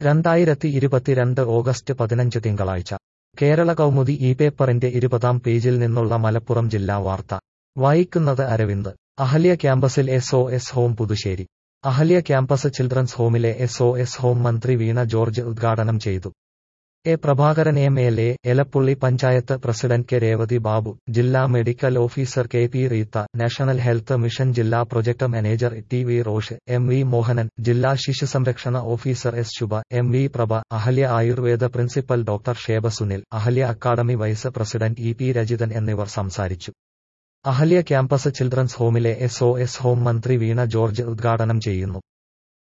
രണ്ടായിരത്തി ഇരുപത്തിരണ്ട് ഓഗസ്റ്റ് പതിനഞ്ച് തിങ്കളാഴ്ച കേരള കൗമുദി ഈ പേപ്പറിന്റെ ഇരുപതാം പേജിൽ നിന്നുള്ള മലപ്പുറം ജില്ലാ വാർത്ത വായിക്കുന്നത് അരവിന്ദ് അഹല്യ ക്യാമ്പസിൽ S O S home Puthussery Ahalya campus children's ഹോമിലെ എസ് ഒ എസ് ഹോം മന്ത്രി വീണ ജോർജ് ഉദ്ഘാടനം ചെയ്തു A Prabhakaran M L A Elappully panchayat president K Revathi Babu ജില്ലാ medical officer K P Reetha national health mission ജില്ലാ project manager T V Rosh M V Mohanan ജില്ലാ ശിശു സംരക്ഷണ officer S Shubha M V Prabha Ahalya Ayurveda principal doctor Sheba Sunil Ahalya academy vice president E P Rajithan എന്നിവർ സംസാരിച്ചു അഹല്യ ക്യാമ്പസ് ചിൽഡ്രൻസ് ഹോമിലെ S O S home മന്ത്രി വീണ ജോർജ് ഉദ്ഘാടനം ചെയ്യുന്നു